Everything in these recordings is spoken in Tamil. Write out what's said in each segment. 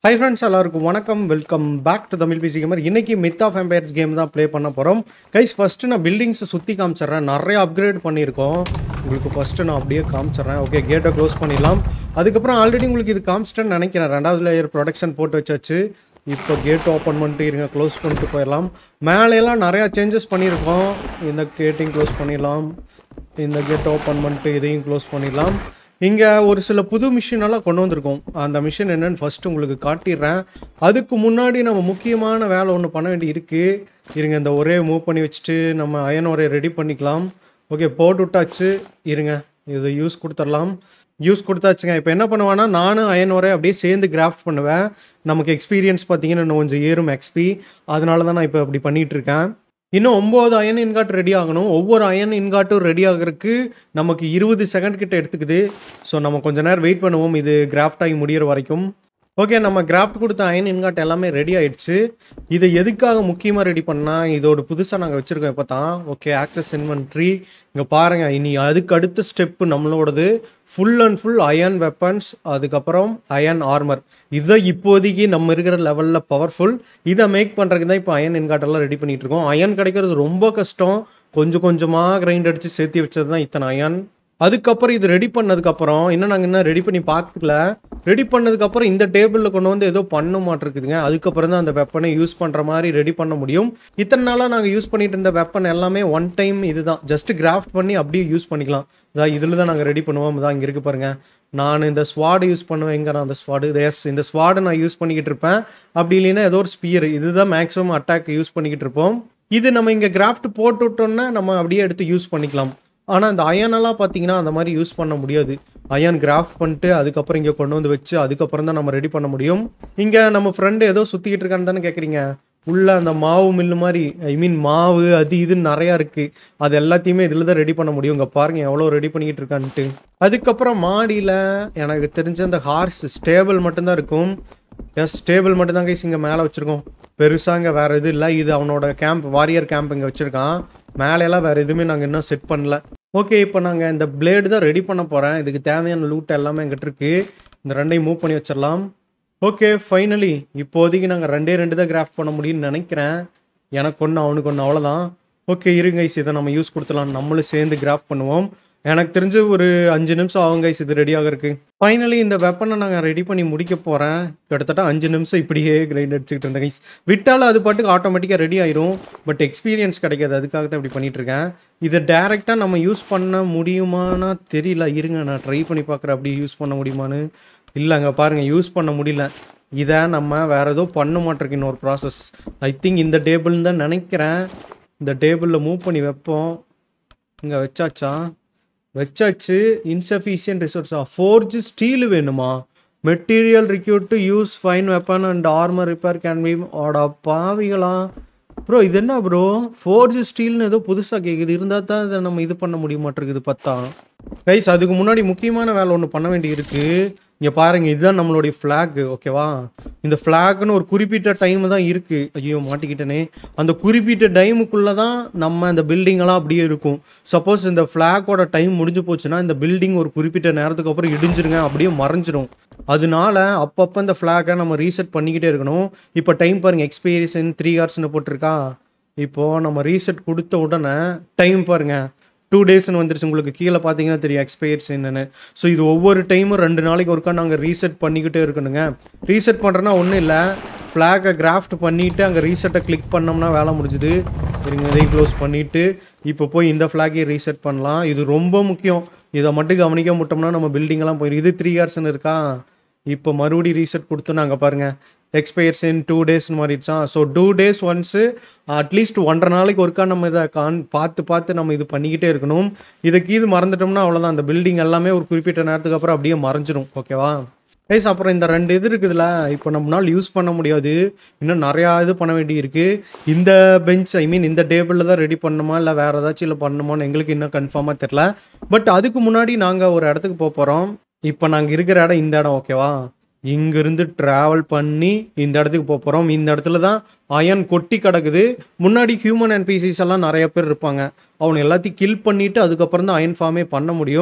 ஹை ஃப்ரெண்ட்ஸ் எல்லாருக்கும் வணக்கம் welcome back to Tamil PC gamer இன்னைக்கு மித் ஆஃப் எம்பையர்ஸ் கேம் தான் ப்ளே பண்ண போகிறோம் கைஸ் ஃபஸ்ட்டு நான் பில்டிங்ஸை சுற்றி காமிச்சிடுறேன் நிறைய அப்கிரேட் பண்ணியிருக்கோம் உங்களுக்கு ஃபஸ்ட்டு நான் அப்படியே காமிச்சிடுறேன் ஓகே கேட்டை க்ளோஸ் பண்ணிடலாம் அதுக்கப்புறம் ஆல்ரெடி உங்களுக்கு இது காமிச்சிட்டேன்னு நினைக்கிறேன் ரெண்டாவது லேயர் ப்ரொடக்ஷன் போட்டு வச்சாச்சு இப்போ கேட் ஓப்பன் பண்ணிட்டு இருங்க க்ளோஸ் பண்ணிட்டு போயிடலாம் மேலையெல்லாம் நிறையா சேஞ்சஸ் பண்ணியிருக்கோம் இந்த கேட்டையும் க்ளோஸ் பண்ணிடலாம் இந்த கேட் ஓப்பன் பண்ணிட்டு இதையும் க்ளோஸ் பண்ணிடலாம் இங்கே ஒரு சில புது மிஷின் எல்லாம் கொண்டு வந்திருக்கோம் அந்த மிஷின் என்னன்னு ஃபஸ்ட்டு உங்களுக்கு காட்டிடுறேன் அதுக்கு முன்னாடி நம்ம முக்கியமான வேலை ஒன்று பண்ண வேண்டி இருக்குது இருங்க இந்த ஒரே மூவ் பண்ணி வச்சுட்டு நம்ம அயன் ஒரே ரெடி பண்ணிக்கலாம் ஓகே போட்டு விட்டாச்சு இருங்க இது யூஸ் கொடுத்துடலாம் யூஸ் கொடுத்தாச்சுங்க இப்போ என்ன பண்ணுவேன்னா நானும் அயன் ஒரே அப்படியே சேர்ந்து கிராஃப்ட் பண்ணுவேன் நமக்கு எக்ஸ்பீரியன்ஸ் பார்த்தீங்கன்னா இன்னும் கொஞ்சம் ஏறும் எக்ஸ்பி அதனால தான் நான் இப்போ அப்படி பண்ணிகிட்டு இருக்கேன் இன்னும் ஒம்பது அயன் இன்காட் ரெடி ஆகணும் ஒவ்வொரு அயன் இன்காட்டும் ரெடி ஆகிறதுக்கு நமக்கு இருபது செகண்ட் கிட்ட எடுத்துக்குது ஸோ நம்ம கொஞ்ச நேரம் வெயிட் பண்ணுவோம் இது கிராஃப்ட் ஆகி முடியிற வரைக்கும் ஓகே நம்ம கிராஃப்ட் கொடுத்த அயன் இன்காட் எல்லாமே ரெடி ஆயிடுச்சு இதை எதுக்காக முக்கியமாக ரெடி பண்ணால் இதோட புதுசாக நாங்கள் வச்சுருக்கோம் இப்போ தான் ஓகே ஆக்சஸ் இன்வென்ட்ரி இங்கே பாருங்கள் இனி அதுக்கு அடுத்த ஸ்டெப்பு நம்மளோடது full and full iron weapons அதுக்கப்புறம் அயன் ஆர்மர் இதை இப்போதைக்கு நம்ம இருக்கிற லெவலில் பவர்ஃபுல் இதை மேக் பண்ணுறதுக்கு தான் இப்போ அயன் இன்காட்டெல்லாம் ரெடி பண்ணிட்டு இருக்கோம் அயன் கிடைக்கிறது ரொம்ப கஷ்டம் கொஞ்சம் கொஞ்சமாக கிரைண்ட் அடித்து சேர்த்து வச்சது தான் இத்தனை அயன் அதுக்கப்புறம் இது ரெடி பண்ணதுக்கப்புறம் இன்னும் நாங்கள் இன்னும் ரெடி பண்ணி பார்த்துக்கல ரெடி பண்ணதுக்கப்புறம் இந்த டேபிளில் கொண்டு வந்து ஏதோ பண்ண மாட்டிருக்குதுங்க அதுக்கப்புறம் தான் அந்த வெப்பனை யூஸ் பண்ணுற மாதிரி ரெடி பண்ண முடியும் இத்தனை நாளாக நாங்கள் யூஸ் பண்ணிட்டு இருந்த வெப்பன் எல்லாமே ஒன் டைம் இதுதான் ஜஸ்ட் கிராஃப்ட் பண்ணி அப்படியே யூஸ் பண்ணிக்கலாம் இதான் இதில் தான் நாங்கள் ரெடி பண்ணுவோம் இதான் இங்கே இருக்கு பாருங்க நான் இந்த ஸ்வாடு யூஸ் பண்ணுவேன் எங்கே நான் அந்த ஸ்வாடு எஸ் இந்த ஸ்வாடை நான் யூஸ் பண்ணிக்கிட்டு இருப்பேன் அப்படி இல்லைன்னா ஏதோ ஒரு ஸ்பியர் இதுதான் மேக்ஸிமம் அட்டாக் யூஸ் பண்ணிக்கிட்டு இருப்போம் இது நம்ம இங்கே கிராஃப்ட் போட்டு விட்டோம்னா நம்ம அப்படியே எடுத்து யூஸ் பண்ணிக்கலாம் ஆனால் இந்த அயனெல்லாம் பார்த்தீங்கன்னா அந்த மாதிரி யூஸ் பண்ண முடியாது அயன் கிராஃப் பண்ணிட்டு அதுக்கப்புறம் இங்கே கொண்டு வந்து வச்சு அதுக்கப்புறம் தான் நம்ம ரெடி பண்ண முடியும் இங்கே நம்ம ஃப்ரெண்டு ஏதோ சுற்றிக்கிட்டு இருக்கான்னு தானே கேட்குறீங்க உள்ள அந்த மாவு மில்லு மாதிரி ஐ மீன் மாவு அது இதுன்னு நிறையா இருக்குது அது எல்லாத்தையுமே இதில் தான் ரெடி பண்ண முடியும் இங்கே பாருங்க எவ்வளோ ரெடி பண்ணிக்கிட்டு இருக்கான்ட்டு அதுக்கப்புறம் மாடியில் எனக்கு தெரிஞ்ச அந்த ஹார்ஸ் ஸ்டேபிள் மட்டும்தான் இருக்கும் எஸ் ஸ்டேபிள் மட்டும்தான் கைஸ் இங்கே மேலே வச்சுருக்கோம் பெருசாக இங்கே வேறு எதுவும் இல்லை இது அவனோட கேம்ப் வாரியர் கேம்ப் இங்கே வச்சுருக்கான் மேலையெல்லாம் வேறு எதுவுமே நாங்கள் இன்னும் செட் பண்ணல ஓகே இப்போ நாங்கள் இந்த பிளேடு தான் ரெடி பண்ண போகிறேன் இதுக்கு தேவையான லூட் எல்லாமே எங்கிட்ட இருக்குது இந்த ரெண்டையும் மூவ் பண்ணி வச்சிடலாம் ஓகே ஃபைனலி இப்போதைக்கு நாங்கள் ரெண்டே ரெண்டு தான் கிராஃப்ட் பண்ண முடியும்னு நினைக்கிறேன் எனக்கு ஒன்று அவனுக்கு ஒன்று அவ்வளோதான் ஓகே இருங்க guys, இதை நம்ம யூஸ் கொடுத்துலாம் நம்மளும் சேர்ந்து கிராஃப்ட் பண்ணுவோம் எனக்கு தெரிஞ்சு ஒரு அஞ்சு நிமிஷம் ஆகும் கைஸ் இது ரெடி ஆகிறதுக்கு ஃபைனலி இந்த வெப்பனை நாங்கள் ரெடி பண்ணி முடிக்க போகிறேன் கிட்டத்தட்ட அஞ்சு நிமிஷம் இப்படியே கிரைண்ட் அடிச்சுக்கிட்டு இருந்தேன் கைஸ் விட்டாலும் அது பாட்டுக்கு ஆட்டோமேட்டிக்காக ரெடி ஆயிரும் பட் எக்ஸ்பீரியன்ஸ் கிடைக்காது அதுக்காக தான் இப்படி பண்ணிட்டு இருக்கேன் இதை டேரெக்டாக நம்ம யூஸ் பண்ண முடியுமானா தெரியல இருங்க நான் ட்ரை பண்ணி பார்க்குறேன் அப்படி யூஸ் பண்ண முடியுமான்னு இல்லைங்க பாருங்கள் யூஸ் பண்ண முடியல இதை நம்ம வேறு ஏதோ பண்ண மாட்டிருக்கு இன்னொரு ப்ராசஸ் ஐ திங்க் இந்த டேபிள்னு தான் நினைக்கிறேன் இந்த டேபிளில் மூவ் பண்ணி வைப்போம் இங்கே வச்சாச்சா வச்சாச்சு இன்சஃபிஷியன்ட் ரிசோர்ஸா ஃபோர்ஜ் ஸ்டீல் வேணுமா material required to use fine weapon and armour repair can be ஆடா பாவிகளா ப்ரோ இது என்ன ப்ரோ ஃபோர்ஜ் ஸ்டீல்னு ஏதோ புதுசாக கேட்குது இருந்தால் தான் இதை நம்ம இது பண்ண முடிய மாட்டேங்குது பார்த்தா கைஸ் அதுக்கு முன்னாடி முக்கியமான வேலை ஒன்று பண்ண வேண்டி இருக்கு இங்கே பாருங்க இதுதான் நம்மளுடைய ஃப்ளாக் ஓகேவா இந்த ஃப்ளாக்னு ஒரு குறிப்பிட்ட டைம் தான் இருக்கு ஐயோ மாட்டிக்கிட்டேனே அந்த குறிப்பிட்ட டைமுக்குள்ளே தான் நம்ம அந்த building எல்லாம் அப்படியே இருக்கும் சப்போஸ் இந்த ஃப்ளாகோட டைம் முடிஞ்சு போச்சுன்னா இந்த பில்டிங் ஒரு குறிப்பிட்ட நேரத்துக்கு அப்புறம் இடிஞ்சிருங்க அப்படியே மறைஞ்சிரும் அதனால அப்பப்போ இந்த ஃப்ளாகை நம்ம ரீசெட் பண்ணிக்கிட்டே இருக்கணும் இப்போ டைம் பாருங்க எக்ஸ்பீரியன்ஸ் த்ரீ ஹவர்ஸ்னு போட்டிருக்கா இப்போது நம்ம ரீசெட் கொடுத்த உடனே டைம் பாருங்க டூ டேஸ்னு வந்துருச்சு உங்களுக்கு கீழே பார்த்தீங்கன்னா தெரியும் எக்ஸ்பயர்ஸ் என்னென்னு ஸோ இது ஒவ்வொரு டைமும் ரெண்டு நாளைக்கு ஒருக்கா நாங்கள் ரீசெட் பண்ணிக்கிட்டே இருக்கணுங்க ரீசெட் பண்ணுறோன்னா ஒன்றும் இல்லை ஃப்ளாகை கிராஃப்ட் பண்ணிவிட்டு அங்கே ரீசெட்டை கிளிக் பண்ணோம்னா வேலை முடிஞ்சுது இருங்க இதையும் க்ளோஸ் பண்ணிவிட்டு இப்போ போய் இந்த ஃப்ளாகையும் ரீசெட் பண்ணலாம் இது ரொம்ப முக்கியம் இதை மட்டும் கவனிக்க முட்டோம்னா நம்ம பில்டிங்கெல்லாம் போயிடும் இது த்ரீ ஹவர்ஸ்னு இருக்கா இப்போ மறுபடியும் ரீசெட் கொடுத்து நாங்கள் பாருங்கள் எக்ஸ்பயர்ஸ் இன் டூ டேஸ்னு மாறிடுச்சான் so two days once at least ஒன்றரை நாளைக்கு ஒருக்கா நம்ம இதை கான் பார்த்து பார்த்து நம்ம இது பண்ணிக்கிட்டே இருக்கணும் இதுக்கு இது மறந்துட்டோம்னா அவ்வளோதான் அந்த பில்டிங் எல்லாமே ஒரு குறிப்பிட்ட நேரத்துக்கு அப்புறம் அப்படியே மறைஞ்சிரும் ஓகேவா கைஸ் அப்புறம் இந்த ரெண்டு இது இருக்குதுல்ல இப்போ நம்மளால் யூஸ் பண்ண முடியாது இன்னும் நிறையா இது பண்ண வேண்டி இருக்கு இந்த பெஞ்ச் ஐ மீன் இந்த டேபிளில் தான் ரெடி பண்ணணுமா இல்லை வேறு ஏதாச்சும் இல்லை பண்ணணுமான்னு எங்களுக்கு இன்னும் கன்ஃபார்மாக தெரில பட் அதுக்கு முன்னாடி நாங்கள் ஒரு இடத்துக்கு போக போகிறோம் இப்போ நாங்கள் இருக்கிற இடம் இந்த இடம் ஓகேவா இங்கிருந்து ட்ராவல் பண்ணி இந்த இடத்துக்கு போக போகிறோம் இந்த இடத்துல தான் அயன் கொட்டி கிடக்குது முன்னாடி ஹியூமன் அண்ட் பீசிஸ் எல்லாம் நிறைய பேர் இருப்பாங்க அவனை எல்லாத்தையும் கில் பண்ணிவிட்டு அதுக்கப்புறம் தான் அயன் ஃபார்மே பண்ண முடியும்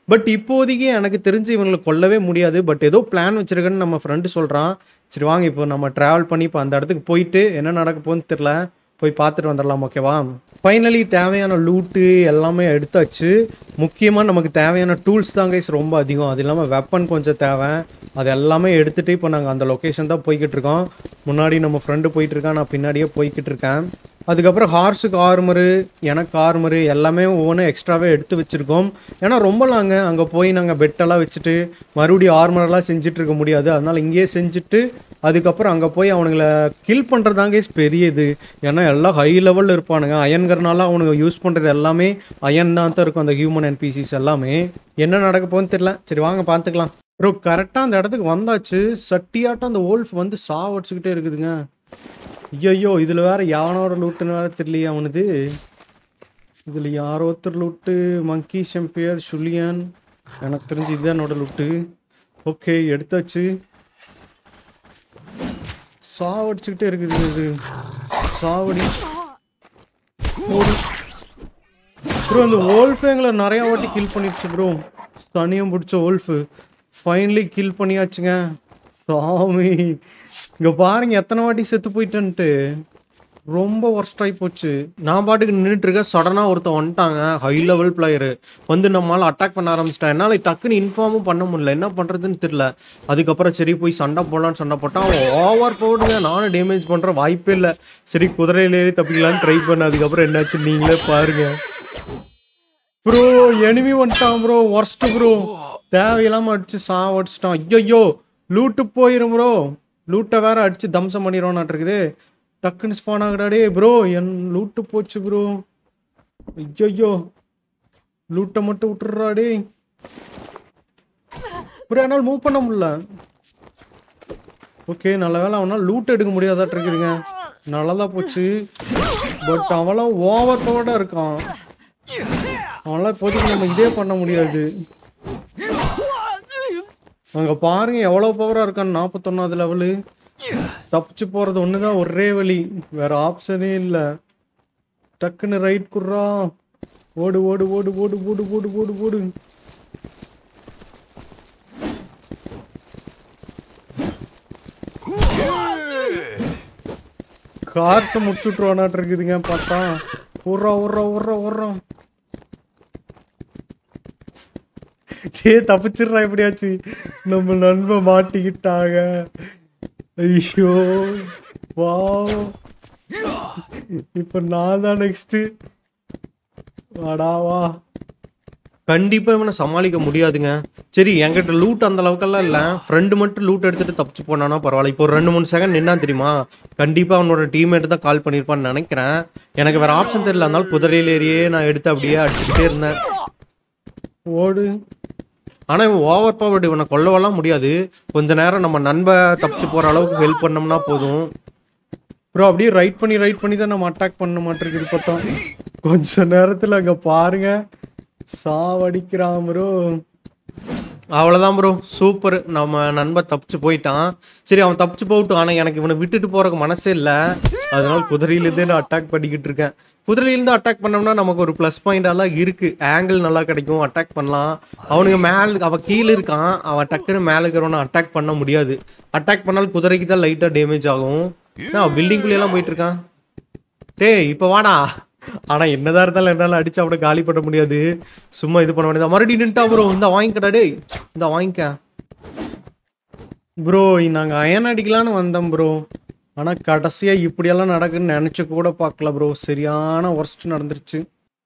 பட் இப்போதைக்கு எனக்கு தெரிஞ்சு இவங்களை கொல்லவே முடியாது பட் ஏதோ பிளான் வச்சிருக்கேன்னு நம்ம ஃப்ரெண்டு சொல்கிறான் சரி வாங்க இப்போ நம்ம ட்ராவல் பண்ணி இப்போ அந்த இடத்துக்கு போயிட்டு என்ன நடக்க போகுதுன்னு தெரில போய் பார்த்துட்டு வந்துடலாம் ஓகேவா ஃபைனலி தேவையான லூட்டு எல்லாமே எடுத்தாச்சு முக்கியமாக நமக்கு தேவையான டூல்ஸ் தான் கைஸ் ரொம்ப அதிகம் அது இல்லாமல் வெப்பன் கொஞ்சம் தேவை அது எல்லாமே எடுத்துகிட்டு இப்போ நாங்கள் அந்த லொக்கேஷன் தான் போய்கிட்டு இருக்கோம் முன்னாடி நம்ம ஃப்ரெண்டு போயிட்டு இருக்கான் நான் பின்னாடியே போய்கிட்டு இருக்கேன் அதுக்கப்புறம் ஹார்ஸுக்கு ஆர்மரு எனக்கு ஆர்மரு எல்லாமே ஒவ்வொன்றும் எக்ஸ்ட்ராவே எடுத்து வச்சுருக்கோம் ஏன்னா ரொம்ப லாங்க அங்கே போய் நாங்கள் பெட்டெல்லாம் வச்சுட்டு மறுபடியும் ஆர்மரெல்லாம் செஞ்சுட்டு இருக்க முடியாது அதனால் இங்கேயே செஞ்சுட்டு அதுக்கப்புறம் அங்கே போய் அவனுங்களை கில் பண்ணுறதாங்க பெரிய இது ஏன்னா எல்லாம் ஹை லெவலில் இருப்பானுங்க அயன்கிறனால அவனுங்க யூஸ் பண்ணுறது எல்லாமே அயன் தான் தான் இருக்கும் அந்த ஹியூமன் என்பிசிஸ் எல்லாமே என்ன நடக்க போகுதுன்னு தெரியல சரி வாங்க பார்த்துக்கலாம் ப்ரோ கரெக்டாக அந்த இடத்துக்கு வந்தாச்சு சட்டியாட்டம் அந்த ஓல்ஃப் வந்து சாவடிச்சுக்கிட்டே இருக்குதுங்க ஐயோ இதில் வேற யானோட லூட்டுன்னு வேற தெரியலையே அவனுது இதில் யாரோ ஒருத்தர் லூட்டு மங்கி செம்பியர் சுலியான் எனக்கு தெரிஞ்சு இதுதான் என்னோட லூட்டு ஓகே எடுத்தாச்சு சாவடிச்சுக்கிட்டே இருக்குது இது சாவடி ஓடி ப்ரோ இந்த ஓல்ஃபு எங்களை நிறையா வாட்டி கில் பண்ணிடுச்சு ப்ரோ தனியம் பிடிச்ச ஓல்ஃபு ஃபைனலி கில் பண்ணியாச்சுங்க சாமி இங்கே பாருங்க எத்தனை வாட்டி செத்து போயிட்டேன்ட்டு ரொம்ப ஒர்ஸ்ட் ஆகி போச்சு நான் பாட்டுக்கு நின்றுட்டு இருக்கேன் சடனாக ஒருத்தன் வந்துட்டாங்க ஹை லெவல் பிளேயரு வந்து நம்மளால் அட்டாக் பண்ண ஆரம்பிச்சிட்டேன் என்னால் டக்குன்னு இன்ஃபார்மும் பண்ண முடியல என்ன பண்ணுறதுன்னு தெரில அதுக்கப்புறம் சரி போய் சண்டை போடலான்னு சண்டை போட்டான் ஓவர் போடுங்க நானும் டேமேஜ் பண்ணுற வாய்ப்பே இல்லை சரி குதிரையில ஏறி தப்பிக்கலான்னு ட்ரை பண்ண அதுக்கப்புறம் என்னாச்சு நீங்களே பாருங்க ப்ரோ எனிமி வந்துட்டான் ப்ரோ ஒர்ஸ்ட் ப்ரோ தேவையில்லாம அடிச்சு சாவடிச்சிட்டான் ஐயோ லூட்டு போயிரும் ப்ரோ லூட்டை வேற அடிச்சு தம்சம் பண்ணிடுவோம் இருக்குது டக்குன்னு ஸ்பான் ஆகுடாடே ப்ரோ என் லூட்டு போச்சு ப்ரோ ஐயோ லூட்டை மட்டும் விட்டுறாடே ப்ரோ என்னால் மூவ் பண்ண முடியல ஓகே நல்ல வேலை அவனால் லூட் எடுக்க முடியாதாட்டு இருக்குதுங்க நல்லதா போச்சு பட் அவளாம் ஓவர் பவர்டாக இருக்கான் அவனால இப்போதைக்கு நம்ம இதே பண்ண முடியாது அங்க பாருங்க எவ்வளவு பவரா இருக்கான்னு நாற்பத்தொன்னாவது லெவலு தப்பிச்சு போறது ஒண்ணுதான் ஒரே வழி வேற ஆப்ஷனே இல்ல டக்குன்னு ரைட் குர்றா ஓடு ஓடு ஓடு ஓடு ஓடு ஓடு ஓடு ஓடு கார்ஸை முடிச்சுட்ருவானாட்டு இருக்குதுங்க பார்த்தா உர்றா உர்றா உர்றா உர்றா டே தப்பிச்சிடுறா எப்படியாச்சு நம்ம நண்பன் மாட்டிக்கிட்டாங்க ஐயோ வா இப்ப நான் தான் நெக்ஸ்ட் வாடா வா கண்டிப்பா இவனை சமாளிக்க முடியாதுங்க சரி என்கிட்ட லூட் அந்த அளவுக்கெல்லாம் இல்லை ஃப்ரெண்டு மட்டும் லூட் எடுத்துட்டு தப்பிச்சு போனானா பரவாயில்ல இப்போ ஒரு ரெண்டு மூணு செகண்ட் நின்னா தெரியுமா கண்டிப்பா அவனோட டீம்மேட் தான் கால் பண்ணியிருப்பான்னு நினைக்கிறேன் எனக்கு வேற ஆப்ஷன் தெரியல அதனால புதரையில் ஏறியே நான் எடுத்து அப்படியே அடிச்சுக்கிட்டே இருந்தேன் ஓடு ஆனா இவன் ஓவர் பவர்டு இவனை கொல்லவெல்லாம் முடியாது கொஞ்ச நேரம் நம்ம நண்ப தப்பிச்சு போற அளவுக்கு ஹெல்ப் பண்ணோம்னா போதும் ப்ரோ அப்படியே ரைட் பண்ணி ரைட் பண்ணி தான் நம்ம அட்டாக் பண்ண மாட்டேங்குது பார்த்தோம் கொஞ்ச நேரத்துல அங்க பாருங்க சாவடிக்கிறான் ப்ரோ அவ்வளோதான் ப்ரோ சூப்பர் நம்ம நண்பன் தப்பிச்சு போயிட்டான் சரி அவன் தப்பிச்சு போகட்டும் ஆனால் எனக்கு இவனை விட்டுட்டு போறதுக்கு மனசே இல்லை அதனால குதிரையிலேருந்தே நான் அட்டாக் பண்ணிக்கிட்டு இருக்கேன் குதிரையிலேருந்து அட்டாக் பண்ணோம்னா நமக்கு ஒரு ப்ளஸ் பாயிண்டெல்லாம் இருக்கு ஆங்கிள் நல்லா கிடைக்கும் அட்டாக் பண்ணலாம் அவனுக்கு மேல் அவன் கீழே இருக்கான் அவன் டக்குன்னு மேலே இருக்கிறவனை அட்டாக் பண்ண முடியாது அட்டாக் பண்ணாலும் குதிரைக்கு தான் லைட்டாக டேமேஜ் ஆகும் நான் பில்டிங்குள்ளேயெல்லாம் போயிட்டு இருக்கான் டேய் இப்போ வாடா ஆனா என்னதான் இருந்தாலும் என்னால அடிச்சு அவனை காலி பண்ண முடியாது சும்மா இது பண்ண முடியாது மறுபடியும் நின்ட்டா ப்ரோ இந்த வாங்கிக்கடா டேய் இந்த வாங்கிக்க ப்ரோ நாங்க அயன் அடிக்கலான்னு வந்தோம் ப்ரோ ஆனா கடைசியா இப்படியெல்லாம் நடக்குன்னு நினைச்சு கூட பார்க்கல ப்ரோ சரியான ஒர்ஸ்ட் நடந்துருச்சு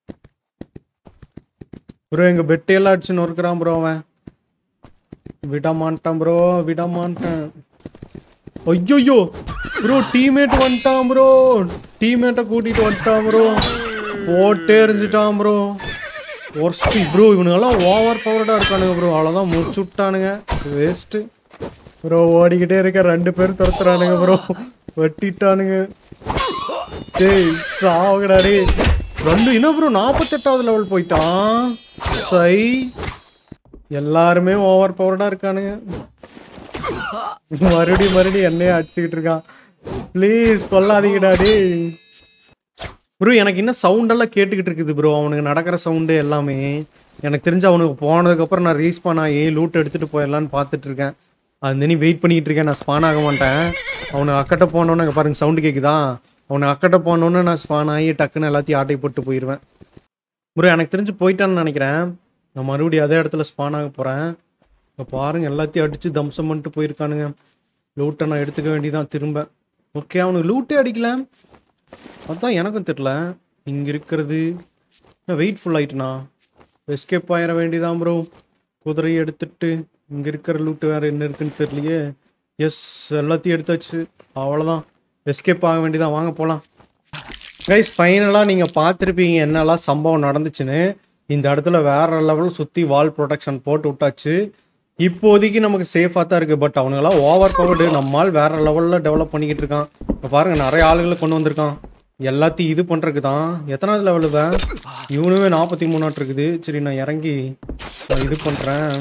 ப்ரோ எங்க பெட்டையெல்லாம் அடிச்சு நொறுக்குறான் ப்ரோ அவன் விட மாட்டான் ப்ரோ விட மாட்டேன் ஐயோ ப்ரோ டீம்மேட் வந்துட்டான் ப்ரோ டீம்மேட்டை கூட்டிட்டு வந்துட்டான் ப்ரோ போட்டே எரிஞ்சிட்டான் ப்ரோ ஒர்ஸ்டி ப்ரோ இவனுங்கெல்லாம் ஓவர் பவர்டாக இருக்கானுங்க ப்ரோ அவ்வளோதான் முடிச்சு விட்டானுங்க வேஸ்ட்டு ப்ரோ ஓடிக்கிட்டே இருக்க ரெண்டு பேரும் துரத்துறானுங்க ப்ரோ வெட்டிட்டானுங்க டேய் சாவுகடா டேய் ரெண்டு என்ன ப்ரோ நாற்பத்தெட்டாவது லெவல் போயிட்டான் சை எல்லாருமே ஓவர் பவர்டாக இருக்கானுங்க மறுபடியும் மறுபடியும் என்னையே அடிச்சுக்கிட்டு இருக்கான் ப்ளீஸ் கொல்லாதீங்கடா டேய் ப்ரோ எனக்கு இன்னும் சவுண்டெல்லாம் கேட்டுக்கிட்டு இருக்குது ப்ரோ அவனுக்கு நடக்கிற சவுண்டு எல்லாமே எனக்கு தெரிஞ்சு அவனுக்கு போனதுக்கப்புறம் நான் ரீஸ்பான் ஆகி லூட் எடுத்துகிட்டு போயிடலான்னு பார்த்துட்டு இருக்கேன் அது நீ வெயிட் பண்ணிட்டு இருக்கேன் நான் ஸ்பான் ஆக மாட்டேன் அவனுக்கு அக்கட்ட போனோன்னு அங்கே பாருங்க சவுண்டு கேட்குதா அவனுக்கு அக்கட்ட போனோன்னு நான் ஸ்பான் ஆகி டக்குன்னு எல்லாத்தையும் ஆட்டை போட்டு போயிடுவேன் ப்ரோ எனக்கு தெரிஞ்சு போயிட்டான்னு நினைக்கிறேன் நான் மறுபடியும் அதே இடத்துல ஸ்பான் ஆக போகிறேன் இப்போ பாருங்க எல்லாத்தையும் அடித்து தம்சம் பண்ணிட்டு போயிருக்கானுங்க லூட்டை நான் எடுத்துக்க வேண்டியதான் திரும்ப ஓகே அவனுக்கு லூட்டே அடிக்கல அதான் எனக்கும் தெரில இங்கே இருக்கிறது நான் வெயிட் ஃபுல் ஆயிட்டுனா எஸ்கேப் ஆயிட வேண்டியதான் ப்ரோ குதிரையை எடுத்துட்டு இங்கே இருக்கிற லூட்டு வேறு என்ன இருக்குன்னு தெரியலையே எஸ் எல்லாத்தையும் எடுத்தாச்சு அவ்வளோதான் எஸ்கேப் ஆக வேண்டியதான் வாங்க போகலாம் கைஸ் ஃபைனலாக நீங்கள் பார்த்துருப்பீங்க என்னெல்லாம் சம்பவம் நடந்துச்சுன்னு இந்த இடத்துல வேற லெவல் சுற்றி வால் ப்ரொடெக்ஷன் போட்டு விட்டாச்சு இப்போதைக்கு நமக்கு சேஃபாக தான் இருக்குது பட் அவனுங்களாம் ஓவர் பவர்டு நம்மால் வேற லெவலில் டெவலப் பண்ணிக்கிட்டு இருக்கான் இப்போ பாருங்க நிறைய ஆளுகளை கொண்டு வந்திருக்கான் எல்லாத்தையும் இது பண்ணுறதுக்கு தான் எத்தனாவது லெவலு வே இவனுமே நாற்பத்தி மூணாட்டு இருக்குது சரி நான் இறங்கி நான் இது பண்ணுறேன்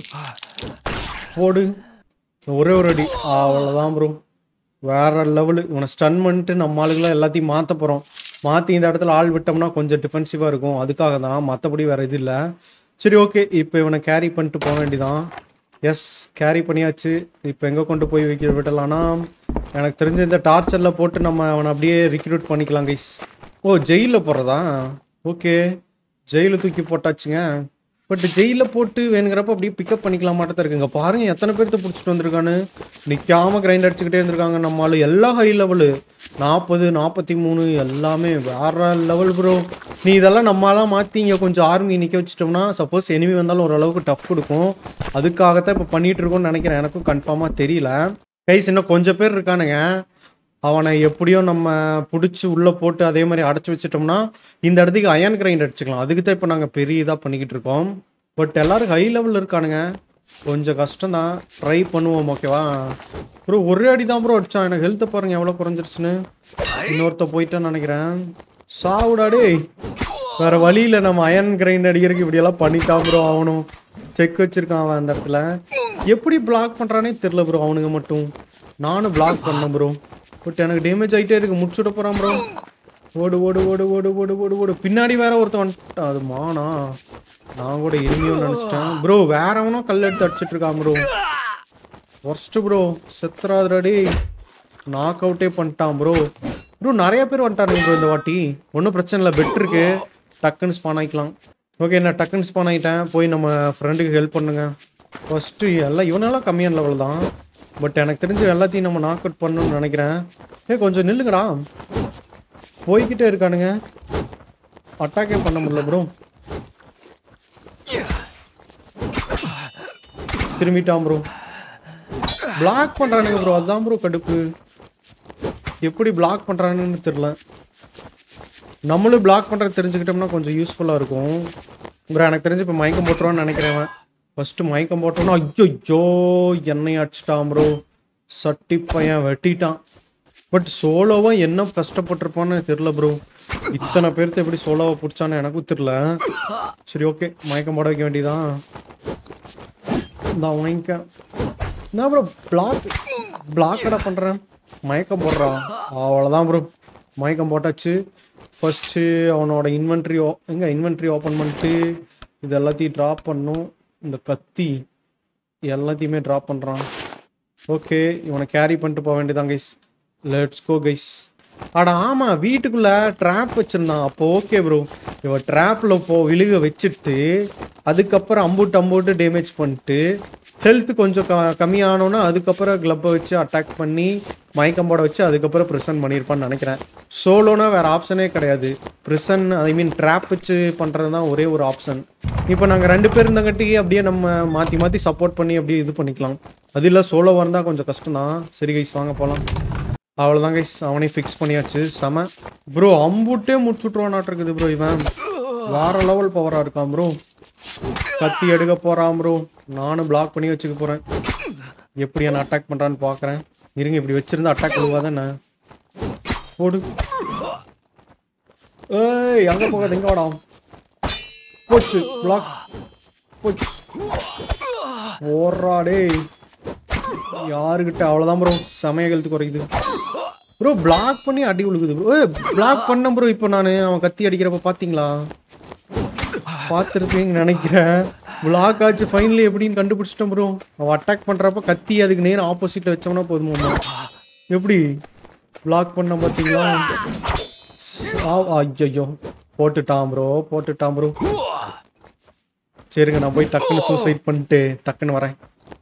போடு ஒரே ஒரு அடி அவ்வளோதான் ப்ரோ வேற லெவலு இவனை ஸ்டன் பண்ணிட்டு நம்ம ஆளுகளை எல்லாத்தையும் மாற்ற போகிறோம் மாற்றி இந்த இடத்துல ஆள் விட்டோம்னா கொஞ்சம் டிஃபென்சிவாக இருக்கும் அதுக்காக தான் மற்றபடி வேறு இது இல்லை சரி ஓகே இப்போ இவனை கேரி பண்ணிட்டு போக வேண்டியதான் எஸ் கேரி பண்ணியாச்சு இப்போ எங்கே கொண்டு போய் வைக்க விடலாம்னா எனக்கு தெரிஞ்ச இந்த டார்ச்சரில் போட்டு நம்ம அவனை அப்படியே ரிக்ரூட் பண்ணிக்கலாம் கைஸ் ஓ ஜெயிலில் போடுறதா ஓகே ஜெயிலில் தூக்கி போட்டாச்சுங்க பட் ஜெயிலில் போட்டு வேணுங்கிறப்ப அப்படியே பிக்கப் பண்ணிக்கலாம் மாட்டதான் இருக்குங்க பாருங்க எத்தனை பேர்த்த பிடிச்சிட்டு வந்திருக்கான்னு நிற்காம கிரைண்ட் அடிச்சுக்கிட்டே இருந்திருக்காங்க நம்ம ஆளு எல்லா ஹை லெவலு நாற்பது நாற்பத்தி மூணு எல்லாமே வேற லெவல் ப்ரோ நீ இதெல்லாம் நம்மளாம் மாற்றி இங்கே கொஞ்சம் ஆர்மி நிற்க வச்சிட்டோம்னா சப்போஸ் எனிமி வந்தாலும் ஓரளவுக்கு டஃப் கொடுக்கும் அதுக்காகத்தான் இப்போ பண்ணிட்டு இருக்கோம்னு நினைக்கிறேன் எனக்கும் கன்ஃபார்மாக தெரியல கைஸ் இன்னும் கொஞ்சம் பேர் இருக்கானுங்க அவனை எப்படியோ நம்ம பிடிச்சி உள்ளே போட்டு அதே மாதிரி அடைச்சி வச்சிட்டோம்னா இந்த இடத்துக்கு அயன் கிரைண்ட் அடிச்சுக்கலாம் அதுக்கு தான் இப்போ நாங்கள் பெரிய இதாக பண்ணிக்கிட்டு இருக்கோம் பட் எல்லாரும் ஹை லெவலில் இருக்கானுங்க கொஞ்சம் கஷ்டம் தான் ட்ரை பண்ணுவோம் ஓகேவா ப்ரோ ஒரே அடி தான் ப்ரோ அடிச்சான் எனக்கு ஹெல்த்தை பாருங்க எவ்வளோ குறைஞ்சிருச்சுன்னு இன்னொருத்த போயிட்டான்னு நினைக்கிறேன் சாவுடா டேய் வேற வழியில் நம்ம அயன் கிரைண்ட் அடிக்கிறதுக்கு இப்படியெல்லாம் பண்ணிட்டான் ப்ரோ அவனும் செக் வச்சிருக்கான் அவன் அந்த இடத்துல எப்படி பிளாக் பண்ணுறானே தெரில ப்ரோ அவனுங்க மட்டும் நானும் பிளாக் பண்ணேன் ப்ரோ பட் எனக்கு டேமேஜ் ஆகிட்டே இருக்கு முடிச்சுட போகிறான் ப்ரோ ஓடு ஓடு ஓடு ஓடு ஓடு ஓடு ஓடு பின்னாடி வேற ஒருத்தன் வந்துட்டான் அது மானா நான் கூட எளிமையும் நினச்சிட்டேன் ப்ரோ வேறவனும் கல் எடுத்து அடிச்சிட்டு இருக்கான் ப்ரோ ஒர்ஸ்ட் ப்ரோ செத்துறாதுடாடி நாக் அவுட்டே பண்ணிட்டான் ப்ரோ ப்ரோ நிறைய பேர் வந்துட்டானுங்க ப்ரோ இந்த வாட்டி ஒன்றும் பிரச்சனை இல்லை பெட் இருக்கு டக்குன்னு ஸ்பான் ஆகிக்கலாம் ஓகே நான் டக்குன்னு ஸ்பான் ஆகிட்டேன் போய் நம்ம ஃப்ரெண்டுக்கு ஹெல்ப் பண்ணுங்க ஃபஸ்ட்டு எல்லாம் இவனெல்லாம் கம்மியான லெவல் தான் பட் எனக்கு தெரிஞ்சு எல்லாத்தையும் நம்ம நாக் அவுட் பண்ணணும்னு நினைக்கிறேன் ஏ கொஞ்சம் நில்லுங்கடா போய்கிட்டே இருக்கானுங்க அட்டாக்கே பண்ண முடியல ப்ரோ திரும்பிட்டான் ப்ரோ பிளாக் பண்றானுங்க ப்ரோ அதுதான் ப்ரோ கடுப்பு எப்படி பிளாக் பண்றானுன்னு தெரியல நம்மளும் பிளாக் பண்றது தெரிஞ்சுக்கிட்டோம்னா கொஞ்சம் யூஸ்ஃபுல்லா இருக்கும் ப்ரோ எனக்கு தெரிஞ்சு இப்போ மயக்கம் போட்டுருவான்னு நினைக்கிறேன் ஃபர்ஸ்ட் மயக்கம் போட்டோம்னா ஐயோ என்னை அடிச்சிட்டான் ப்ரோ சட்டி பையன் வெட்டிட்டான் பட் சோலோவா என்ன கஷ்டப்பட்டிருப்பான்னு தெரியல ப்ரோ இத்தனை பேர்த்த எப்படி சோலோவா பிடிச்சான்னு எனக்கும் தெரியல சரி ஓகே மயக்கம் போட வைக்க வேண்டியதான் நான் வாங்கிக்க என்ன ப்ரோ பிளாக் பிளாக்கடா பண்ணுறேன் மயக்கம் போடுறான் அவ்வளோதான் ப்ரோ மயக்கம் போட்டாச்சு ஃபஸ்ட்டு அவனோட இன்வென்ட்ரி ஓ எங்கே இன்வென்ட்ரி ஓப்பன் பண்ணிட்டு இது எல்லாத்தையும் ட்ராப் பண்ணும் இந்த கத்தி எல்லாத்தையுமே ட்ராப் பண்ணுறான் ஓகே இவனை கேரி பண்ணிட்டு போக வேண்டியதான் கைஸ் லெட்ஸ் கோ கைஸ் அட ஆமாம் வீட்டுக்குள்ளே ட்ராப் வச்சுருந்தான் அப்போ ஓகே ப்ரோ இவன் ட்ராப்பில் போ விழுக வச்சுட்டு அதுக்கப்புறம் அம்புட்டு அம்புட்டு டேமேஜ் பண்ணிட்டு ஹெல்த் கொஞ்சம் க கம்மியானோன்னா அதுக்கப்புறம் க்ளப்பை வச்சு அட்டாக் பண்ணி மயக்கம் போட வச்சு அதுக்கப்புறம் ப்ரிசன் பண்ணியிருப்பான்னு நினைக்கிறேன் சோலோனா வேறு ஆப்ஷனே கிடையாது ப்ரிசன் ஐ மீன் ட்ராப் வச்சு பண்ணுறது தான் ஒரே ஒரு ஆப்ஷன் இப்போ நாங்கள் ரெண்டு பேர் இருந்தங்காட்டி அப்படியே நம்ம மாற்றி மாற்றி சப்போர்ட் பண்ணி அப்படியே இது பண்ணிக்கலாம் அது இல்லை சோலோவாக இருந்தால் கொஞ்சம் கஷ்டம் தான் சரி கைஸ் வாங்க போகலாம் அவ்வளோதான் கைஸ் அவனையும் ஃபிக்ஸ் பண்ணியாச்சு செம ப்ரோ அம்புட்டே முடிச்சுட்ருவானாட்டு இருக்குது ப்ரோ இவன் வேற லெவல் பவராக இருக்கான் ப்ரோ கத்தி எடுக்க போகிறான் ப்ரோ நானும் பிளாக் பண்ணி வச்சுக்க போகிறேன் எப்படி என்ன அட்டாக் பண்ணுறான்னு பார்க்குறேன் இருங்க இப்படி வச்சிருந்தா அட்டாக் பண்ணுவா தானே போடு ஏய் அங்கே போகாது எங்கே வாடா போச்சு பிளாக் போச்சு ஓடுறா டேய் யாருக்கிட்ட அவ்வளோதான் ப்ரோ செமைய கழுத்து குறைக்குது ப்ரோ பிளாக் பண்ணி அடி விழுகுது ப்ரோ ஏ பிளாக் பண்ண ப்ரோ இப்போ நான் அவன் கத்தி அடிக்கிறப்ப பார்த்தீங்களா பார்த்துருப்பீங்கன்னு நினைக்கிறேன் பிளாக் ஆச்சு ஃபைனலி எப்படின்னு கண்டுபிடிச்சிட்டோம் ப்ரோ அவன் அட்டாக் பண்ணுறப்ப கத்தி அதுக்கு நேரம் ஆப்போசிட்டில் வச்சோம்னா போதுமாம்மா எப்படி பிளாக் பண்ண பார்த்தீங்களா ஐயோ போட்டுட்டான் ப்ரோ போட்டுட்டான் ப்ரோ சரிங்க நான் போய் டக்குன்னு சூசைட் பண்ணிட்டு டக்குன்னு வரேன்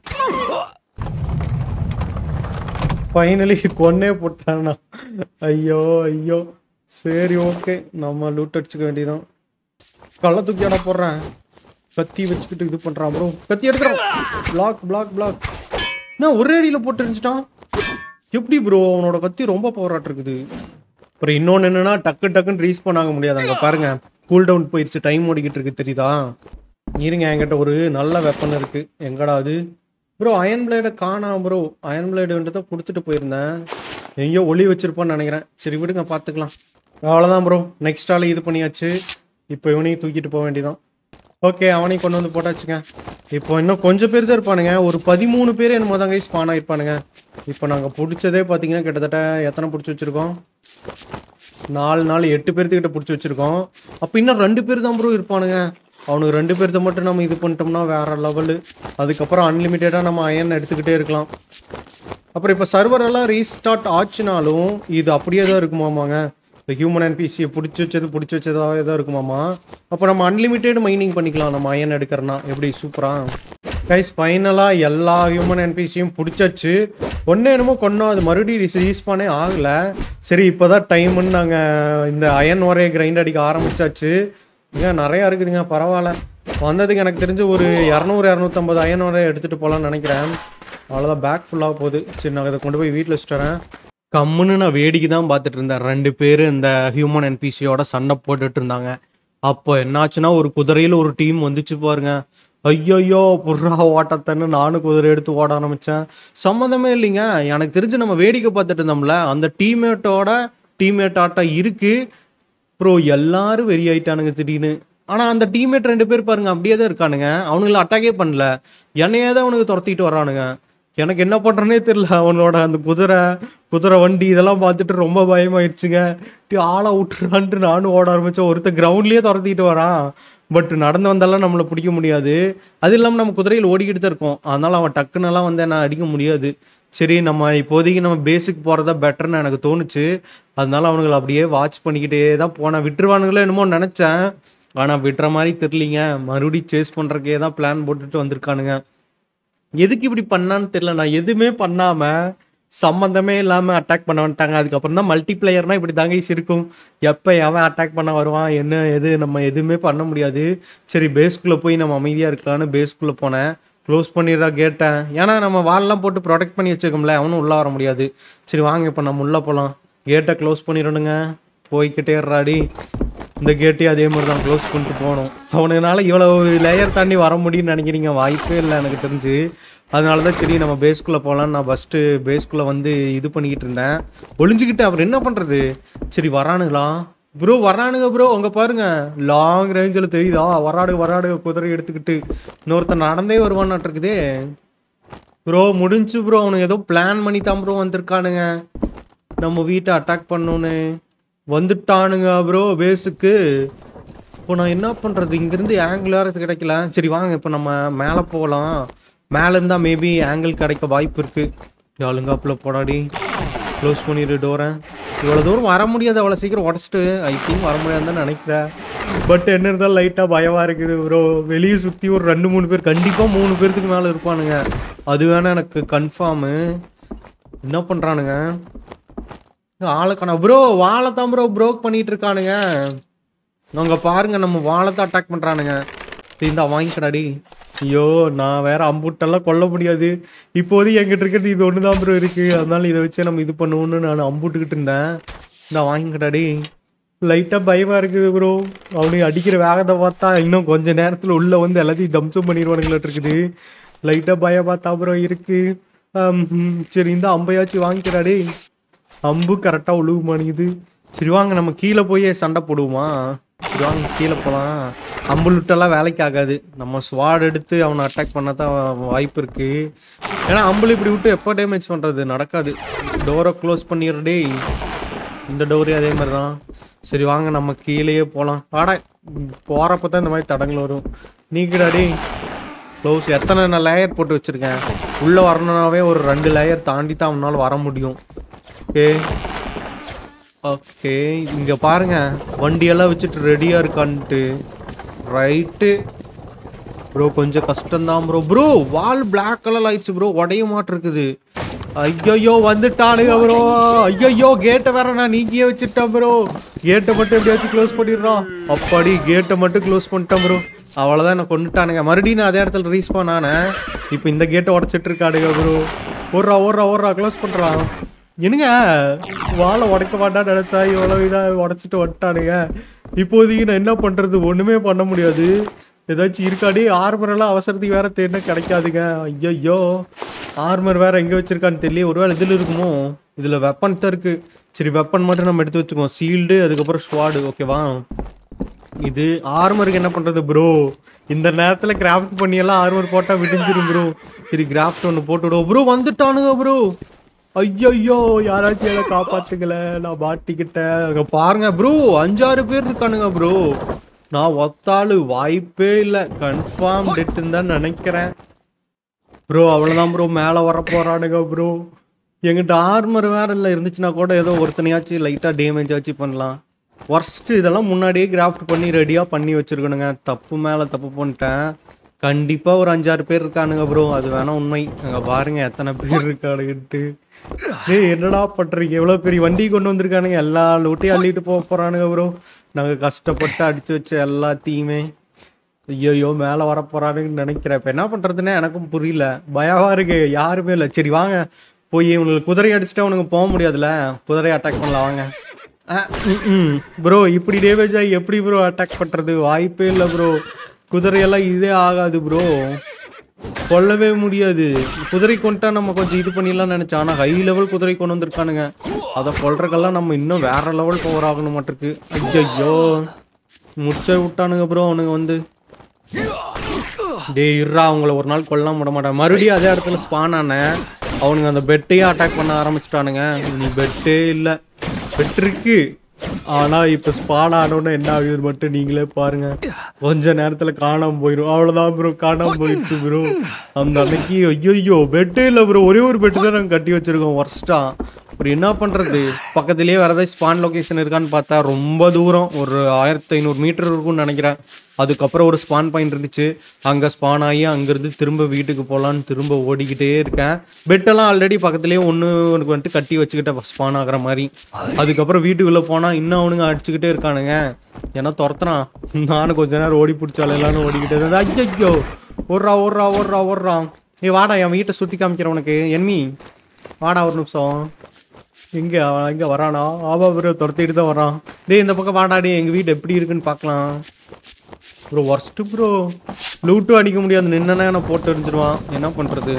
ஃபைனலி கொன்னே போட்டானா ஐயோ ஐயோ சரி ஓகே நம்ம லூட் அடிச்சுக்க வேண்டியதான் கள்ள தூக்கி அட போடுறேன் கத்தி வச்சுக்கிட்டு இது பண்றான் ப்ரோ கத்தி எடுக்கிறான் பிளாக் பிளாக் பிளாக் நான் ஒரே அடியில் போட்டு இருந்துச்சிட்டான் எப்படி ப்ரோ அவனோட கத்தி ரொம்ப பவராட்டு இருக்குது அப்புறம் இன்னொன்று என்னன்னா டக்கு டக்குன்னு ரீஸ் பண்ணாங்க முடியாது அங்கே பாருங்க கூல் டவுன் போயிடுச்சு டைம் ஓடிக்கிட்டு இருக்கு தெரியுதா இருங்க என்கிட்ட ஒரு நல்ல வெப்பன் இருக்கு எங்கடா அது ப்ரோ அயன் பிளேடை காணாம் ப்ரோ அயன் பிளேடு தான் கொடுத்துட்டு போயிருந்தேன் எங்கேயோ ஒளி வச்சிருப்பான்னு நினைக்கிறேன் சரி விடுங்க பார்த்துக்கலாம் அவ்வளோதான் ப்ரோ நெக்ஸ்ட் ஆள் இது பண்ணியாச்சு இப்போ இவனையும் தூக்கிட்டு போக வேண்டியதான் ஓகே அவனையும் கொண்டு வந்து போட்டாச்சுங்க இப்போ இன்னும் கொஞ்சம் பேர் தான் இருப்பானுங்க ஒரு பதிமூணு பேர் என்னமோ தாங்க ஸ்பான் ஆயிருப்பானுங்க இப்போ நாங்கள் பிடிச்சதே பார்த்தீங்கன்னா கிட்டத்தட்ட எத்தனை பிடிச்சி வச்சிருக்கோம் நாலு நாலு எட்டு பேர்த்துக்கிட்ட பிடிச்சி வச்சிருக்கோம் அப்போ இன்னும் ரெண்டு பேர் தான் ப்ரோ இருப்பானுங்க அவனுக்கு ரெண்டு பேர்த்த மட்டும் நம்ம இது பண்ணிட்டோம்னா வேற லெவலு அதுக்கப்புறம் அன்லிமிட்டடாக நம்ம அயன் எடுத்துக்கிட்டே இருக்கலாம் அப்புறம் இப்போ சர்வர் எல்லாம் ரீஸ்டார்ட் ஆச்சுனாலும் இது அப்படியே தான் இருக்குமாமாங்க இந்த ஹியூமன் என்பிசியை பிடிச்சி வச்சது பிடிச்சி வச்சதாகவே தான் இருக்குமாமா அப்போ நம்ம அன்லிமிட்டெட் மைனிங் பண்ணிக்கலாம் நம்ம அயன் எடுக்கிறனா எப்படி சூப்பரா கைஸ் ஃபைனலாக எல்லா ஹியூமன் என்பிசியும் பிடிச்சாச்சு ஒன்று என்னமோ கொண்டோம் அது மறுபடியும் ரீஸ்பானே ஆகலை சரி இப்போ தான் டைமுன்னு நாங்கள் இந்த அயன் ஒரே கிரைண்ட் அடிக்க ஆரம்பிச்சாச்சு இங்க நிறையா இருக்குதுங்க பரவாயில்ல வந்ததுக்கு எனக்கு தெரிஞ்சு ஒரு இரநூறு இரநூத்தம்பது அயன் ஒரே எடுத்துகிட்டு போகலான்னு நினைக்கிறேன் அவ்வளோதான் பேக் ஃபுல்லாக போகுது சரி நான் இதை கொண்டு போய் வீட்டில் வச்சுட்டு வரேன் கம்முன்னு நான் வேடிக்கை தான் பார்த்துட்டு இருந்தேன் ரெண்டு பேர் இந்த ஹியூமன் என்பிசியோட சண்டை போட்டுட்டு இருந்தாங்க அப்போ என்னாச்சுன்னா ஒரு குதிரையில் ஒரு டீம் வந்துச்சு பாருங்க ஐயோயோ புர்ரா ஓட்டத்தன்னு நானும் குதிரை எடுத்து ஓட ஆரம்பித்தேன் சம்மந்தமே இல்லைங்க எனக்கு தெரிஞ்சு நம்ம வேடிக்கை பார்த்துட்டு இருந்தோம்ல அந்த டீம்மேட்டோட டீம்மேட் ஆட்டம் இருக்குது ப்ரோ எல்லாரும் வெறி ஆயிட்டானுங்க திடீர்னு ஆனால் அந்த டீம்மேட் ரெண்டு பேர் பாருங்க அப்படியே தான் இருக்கானுங்க அவனுங்களை அட்டாக்கே பண்ணல என்னையே தான் அவனுக்கு துரத்திட்டு வரானுங்க எனக்கு என்ன பண்ணுறனே தெரியல அவனோட அந்த குதிரை குதிரை வண்டி இதெல்லாம் பார்த்துட்டு ரொம்ப பயமாயிடுச்சுங்க டி ஆளை விட்டுறான்ட்டு நானும் ஓட ஆரம்பித்தேன் ஒருத்தர் கிரவுண்ட்லேயே துரத்திட்டு வரான் பட் நடந்து வந்தாலும் நம்மளை பிடிக்க முடியாது அது இல்லாமல் நம்ம குதிரையில் ஓடிக்கிட்டு தான் இருக்கோம் அதனால் அவன் டக்குன்னெல்லாம் வந்து என்ன அடிக்க முடியாது சரி நம்ம இப்போதைக்கு நம்ம பேசிக் போகிறதா பெட்டர்னு எனக்கு தோணுச்சு அதனால அவனுங்களை அப்படியே வாட்ச் பண்ணிக்கிட்டே தான் போனேன் விட்டுருவானுங்களோ என்னமோ நினச்சேன் ஆனால் விட்டுற மாதிரி தெரியலிங்க மறுபடியும் சேஸ் பண்ணுறக்கே தான் பிளான் போட்டுட்டு வந்திருக்கானுங்க எதுக்கு இப்படி பண்ணான்னு தெரியல நான் எதுவுமே பண்ணாமல் சம்மந்தமே இல்லாமல் அட்டாக் பண்ண வந்துட்டாங்க அதுக்கப்புறம் தான் மல்டி பிளேயர்னால் இப்படி தாங்க ஈஸி இருக்கும் எப்போ எவன் அட்டாக் பண்ண வருவான் என்ன எது நம்ம எதுவுமே பண்ண முடியாது சரி பேஸ்குள்ளே போய் நம்ம அமைதியாக இருக்கலாம்னு பேஸ்குள்ளே போனேன் க்ளோஸ் பண்ணிடுறா கேட்டேன் ஏன்னா நம்ம வால்லாம் போட்டு ப்ரொடெக்ட் பண்ணி வச்சிருக்கோம்ல அவனும் உள்ளே வர முடியாது சரி வாங்க இப்போ நம்ம உள்ளே போகலாம் கேட்டை க்ளோஸ் பண்ணிடணுங்க போய்கிட்டே இருறாடி இந்த கேட்டையும் அதே மாதிரி தான் க்ளோஸ் பண்ணிட்டு போகணும் அவனுனால இவ்வளோ லேயர் தாண்டி வர முடியும்னு நினைக்கிறீங்க வாய்ப்பே இல்லை எனக்கு தெரிஞ்சு அதனால தான் சரி நம்ம பேஸ்குள்ளே போகலான்னு நான் ஃபஸ்ட்டு பேஸ்குள்ளே வந்து இது பண்ணிக்கிட்டு இருந்தேன் ஒளிஞ்சுக்கிட்டு அவர் என்ன பண்ணுறது சரி வரானுங்களா ப்ரோ வரானுங்க ப்ரோ அங்கே பாருங்க லாங் ரேஞ்சில் தெரியுதா வராடு வராடு குதிரை எடுத்துக்கிட்டு இன்னொருத்தன் நடந்தே வருவான்னு இருக்குதே ப்ரோ முடிஞ்சு ப்ரோ அவனுங்க ஏதோ பிளான் பண்ணி தான் ப்ரோ வந்திருக்கானுங்க நம்ம வீட்டை அட்டாக் பண்ணோன்னு வந்துட்டானுங்க ப்ரோ பேஸுக்கு இப்போ நான் என்ன பண்ணுறது இங்கேருந்து ஆங்கிள் வேறு கிடைக்கல சரி வாங்க இப்போ நம்ம மேலே போகலாம் மேலே இருந்தால் மேபி ஆங்கிள் கிடைக்க வாய்ப்பு இருக்குது ஆளுங்காப்பில் போடாடி க்ளோஸ் பண்ணிடு டோரை இவ்வளோ தூரம் வர முடியாது அவ்வளோ சீக்கிரம் உடச்சிட்டு ஐ திங்க் வர முடியாதுன்னு தான் நினைக்கிறேன் பட் என்ன இருந்தாலும் லைட்டாக பயமாக இருக்குது ப்ரோ வெளியே சுற்றி ஒரு ரெண்டு மூணு பேர் கண்டிப்பாக மூணு பேர்த்துக்கு மேலே இருப்பானுங்க அது வேணா எனக்கு கன்ஃபார்மு என்ன பண்ணுறானுங்க ஆளுக்கான ப்ரோ வாழை தான் ப்ரோ ப்ரோக் பண்ணிட்டு இருக்கானுங்க அங்கே பாருங்க நம்ம வாழைத்தான் அட்டாக் பண்ணுறானுங்க இந்த வாங்கிக்கடாடி ஐயோ நான் வேற அம்புட்டெல்லாம் கொல்ல முடியாது இப்போதைக்கு என்கிட்ட இருக்கிறது இது ஒன்று தான் ப்ரோ இருக்குது அதனால இதை வச்சே நம்ம இது பண்ணுவோன்னு நான் அம்புட்டுக்கிட்டு இருந்தேன் இந்த வாங்கிக்கடாடி லைட்டாக பயமாக இருக்குது ப்ரோ அவனுக்கு அடிக்கிற வேகத்தை பார்த்தா இன்னும் கொஞ்ச நேரத்தில் உள்ளே வந்து எல்லாத்தையும் தம்சம் பண்ணிடுவானுங்களாட்டு இருக்குது லைட்டாக பயம் பார்த்தா ப்ரோ இருக்குது ஆம், சரி இந்த அம்பையாச்சும் வாங்கிக்கிறாடே அம்பு கரெக்டாக உழுவு மாட்டேங்குது சரி வாங்க நம்ம கீழே போய் சண்டை போடுவோமா சரி வாங்க கீழே போகலாம் அம்புலுட்டெல்லாம் வேலைக்கு ஆகாது நம்ம ஸ்வாட் எடுத்து அவனை அட்டாக் பண்ண தான் வாய்ப்பு இருக்கு ஏன்னா அம்புல் இப்படி விட்டு எப்போ டேமேஜ் பண்ணுறது நடக்காது டோரை க்ளோஸ் பண்ணிடுறடே இந்த டோரே அதே மாதிரி தான் சரி வாங்க நம்ம கீழேயே போகலாம் வாடா போகிறப்ப தான் இந்த மாதிரி தடங்கள் வரும் நீக்கிடாடி க்ளோஸ் எத்தனை நான் லேயர் போட்டு வச்சுருக்கேன் உள்ளே வரணுன்னாவே ஒரு ரெண்டு லேயர் தாண்டி தான் அவனால் வர முடியும் ஓகே ஓகே இங்கே பாருங்க வண்டியெல்லாம் வச்சுட்டு ரெடியாக இருக்கான்ட்டு ரைட்டு ப்ரோ கொஞ்சம் கஷ்டம்தான் bro bro wall Black colour ஆயிடுச்சு ப்ரோ உடைய மாட்டிருக்குது ஐயோ வந்துட்டானுங்க ப்ரோ ஐயோ கேட்டை வேற நான் நீக்கியே வச்சுட்டேன் ப்ரோ கேட்டை மட்டும் எப்படியாச்சும் க்ளோஸ் பண்ணிடுறோம் அப்பாடி கேட்டை மட்டும் க்ளோஸ் பண்ணிட்டேன் ப்ரோ அவ்வளோதான் என்ன கொண்டுட்டானுங்க மறுபடியும் நான் அதே இடத்துல ரீஸ்பான் ஆனேன் இப்போ இந்த கேட்டை உடச்சிட்டு இருக்கானுங்க ப்ரோ ஓடுறா ஓடுறா ஓடுறா க்ளோஸ் பண்ணுறான் என்னங்க வாழை உடைக்க மாட்டான்னு நினச்சா இவ்வளோ இதாக உடச்சிட்டு வந்துட்டானுங்க இப்போதைக்கு நான் என்ன பண்ணுறது ஒன்றுமே பண்ண முடியாது ஏதாச்சும் இருக்காடி ஆர்மர் எல்லாம் அவசரத்துக்கு வேற தேடினா கிடைக்காதுங்க ஐயோ ஆர்மர் வேற எங்கே வச்சிருக்கான்னு தெரியல ஒருவேளை இதில் இருக்குமோ இதில் வெப்பன் தான் இருக்கு சரி வெப்பன் மட்டும் நம்ம எடுத்து வச்சுக்குவோம் சீல்டு அதுக்கப்புறம் ஸ்வாடு ஓகேவா இது ஆர்மருக்கு என்ன பண்றது ப்ரோ இந்த நேரத்துல கிராஃப்ட் பண்ணி எல்லாம் ஆர்மர் போட்டா விடிஞ்சிரும் ப்ரோ சரி கிராஃப்ட் ஒன்று போட்டு விடுவோம் ப்ரோ வந்துட்டானுங்க ப்ரோ ஐயோ யாராச்சும் எதை காப்பாத்துக்கல நான் மாட்டிக்கிட்டேன் அங்க பாருங்க ப்ரோ அஞ்சாறு பேர் இருக்கானுங்க ப்ரோ நான் ஒத்தாளு வாய்ப்பே இல்லை கன்ஃபார்ம் டெட்டுன்னு தான் நினைக்கிறேன் ப்ரோ அவ்வளோதான் ப்ரோ மேலே வர போறானுங்க ப்ரோ எங்கிட்ட ஆர்மர் வேற இல்லை இருந்துச்சுன்னா கூட ஏதோ ஒருத்தனையாச்சும் லைட்டாக டேமேஜ் ஆச்சு பண்ணலாம் ஒர்ஸ்ட்டு இதெல்லாம் முன்னாடியே கிராஃப்ட் பண்ணி ரெடியாக பண்ணி வச்சிருக்கணுங்க தப்பு மேலே தப்பு பண்ணிட்டேன் கண்டிப்பாக ஒரு அஞ்சாறு பேர் இருக்கானுங்க ப்ரோ அது வேணா உண்மை அங்கே பாருங்க எத்தனை பேர் இருக்கானுங்கன்ட்டு ஏய் என்னடா பண்ணுறீங்க எவ்வளோ பெரிய வண்டி கொண்டு வந்திருக்கானுங்க எல்லா லூட்டையும் அள்ளிட்டு போக போகிறானுங்க ப்ரோ நாங்கள் கஷ்டப்பட்டு அடித்து வச்ச எல்லாத்தையுமே ஐயோ மேலே வர போறானுங்கன்னு நினைக்கிறேன் இப்போ என்ன பண்ணுறதுன்னே எனக்கும் புரியல பயமா இருக்கு யாருமே இல்லை சரி வாங்க போய் இவங்களுக்கு குதிரை அடிச்சுட்டா உனக்கு போக முடியாதுல்ல குதிரை அட்டாக் பண்ணலாம் வாங்க ப்ரோ இப்படி டேமேஜ் ஆகி எப்படி ப்ரோ அட்டாக் பண்ணுறது வாய்ப்பே இல்லை ப்ரோ குதிரையெல்லாம் இதே ஆகாது ப்ரோ கொல்லவே முடியாது குதிரை கொண்டா நம்ம கொஞ்சம் இது பண்ணிடலாம் நினைச்சோம் ஆனால் ஹை லெவல் குதிரை கொண்டு வந்திருக்கானுங்க அதை கொல்றதுக்கெல்லாம் நம்ம இன்னும் வேற லெவல் பவர் ஆகணும் மாட்டிருக்கு ஐயோ முச்சை விட்டானுங்க ப்ரோ அவனுங்க வந்து டேய் இருடா அவங்கள ஒரு நாள் கொல்லாம விட மாட்டேன் மறுபடியும் அதே இடத்துல ஸ்பான் ஆனேன் அவனுங்க அந்த பெட்டையே அட்டாக் பண்ண ஆரம்பிச்சிட்டானுங்க நீ பெட்டே இல்லை பெட் இருக்கு ஆனா இப்ப ஸ்பான் ஆனோன்னு என்ன ஆகுது மட்டும் நீங்களே பாருங்க கொஞ்ச நேரத்துல காணாம போயிடும் அவ்வளவுதான் ப்ரோ காணாம போயிடுச்சு ப்ரோ அந்த அன்னைக்கு ஐயோ பெட்டே இல்லை ப்ரோ ஒரே ஒரு பெட்டு தான் நாங்கள் கட்டி வச்சிருக்கோம் ஒர்ஸ்டா அப்புறம் என்ன பண்றது பக்கத்துலயே வேற ஏதாச்சும் ஸ்பான் லொகேஷன் இருக்கான்னு பார்த்தா ரொம்ப தூரம் ஒரு ஆயிரத்தி ஐநூறு மீட்டர் இருக்கும்னு நினைக்கிறேன் அதுக்கப்புறம் ஒரு ஸ்பான் பாயிண்ட் இருந்துச்சு அங்கே ஸ்பான் ஆகி அங்கேருந்து திரும்ப வீட்டுக்கு போகலான்னு திரும்ப ஓடிக்கிட்டே இருக்கேன் பெட்டெல்லாம் ஆல்ரெடி பக்கத்துலேயே ஒன்று உனக்கு வந்துட்டு கட்டி வச்சுக்கிட்ட ஸ்பான் ஆகுற மாதிரி அதுக்கப்புறம் வீட்டுக்குள்ளே போனால் இன்னும் அவனுங்க அடிச்சுக்கிட்டே இருக்கானுங்க ஏன்னா துரத்துறான் நானும் கொஞ்ச நேரம் ஓடி பிடிச்சாலும் எல்லாரும் ஓடிக்கிட்டே இருந்தேன் ஐயோ ஓடுறா ஓடுறா ஓடுறா ஓடுறான் ஏ வாடா என் வீட்டை சுற்றி காமிக்கிறேன் உனக்கு என்மி வாடா ஒரு நிமிஷம் எங்க அவன் எங்க வரானா ஆமா ப்ரோ துரத்திட்டு தான் வரான் டேய் இந்த பக்கம் வாடா டேய் எங்க வீடு எப்படி இருக்குன்னு பார்க்கலாம் ப்ரோ ஒர்ஸ்ட் ப்ரோ லூட்டும் அடிக்க முடியாது நின்னா நான் போட்டு எரிஞ்சிருவான் என்ன பண்றது